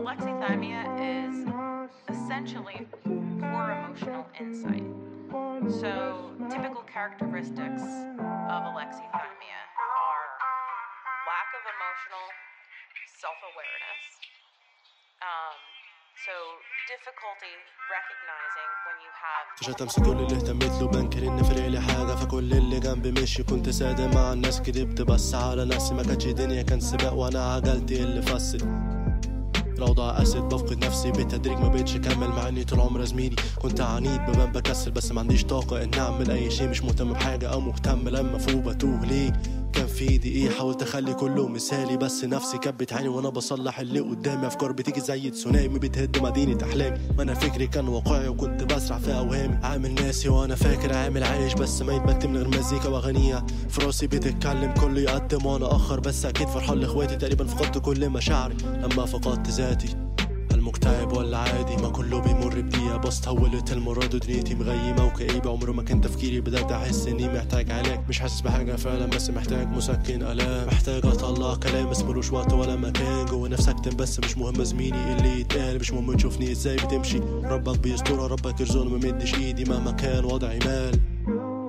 alexithymia is essentially poor emotional insight. So, typical characteristics of alexithymia are lack of emotional self awareness. Um, so, difficulty recognizing when you have. شتمت كل اللي اهتميت له بنكر ان فرق لي حاجه فكل اللي جنبي مشي كنت صادق مع الناس كدبت بس على نفسي ما كانتش دنيا كان سباق وانا عجلتي اللي فست الأوضاع أسد بفقد نفسي بالتدريج ما بقتش أكمل مع إني طول عمري زميلي كنت عنيد ببان بكسل بس ما عنديش طاقة إني أعمل أي شيء مش مهتم بحاجة أو مهتم لما فوق بتوه ليه كان في ايدي ايه حاولت اخلي كله مثالي بس نفسي كانت بتعاني وانا بصلح اللي قدامي افكار بتيجي زي تسونامي بتهد مدينه احلامي ما انا فكري كان واقعي وكنت بسرح في اوهامي عامل ناسي وانا فاكر عامل عايش بس ميت بكتب من غير مزيكا واغانيها في راسي بتتكلم كله يقدم وانا اخر بس اكيد فرحان لاخواتي تقريبا فقدت كل مشاعري لما فقدت ذاتي المكتئب ولا عادي ما كله بيمر بدقيقة بس تحولت المراد ودنيتي مغيمة وكئيبة عمره ما كان تفكيري بدأت أحس إني محتاج علاج مش حاسس بحاجة فعلا بس محتاج مسكن ألام محتاج أطلع كلام بس ملوش وقت ولا مكان جوه نفسي أكتم بس مش مهم زميلي اللي يتقال مش مهم تشوفني إزاي بتمشي ربك بيسترها ربك يرزقني ما مدش إيدي مهما كان وضعي مال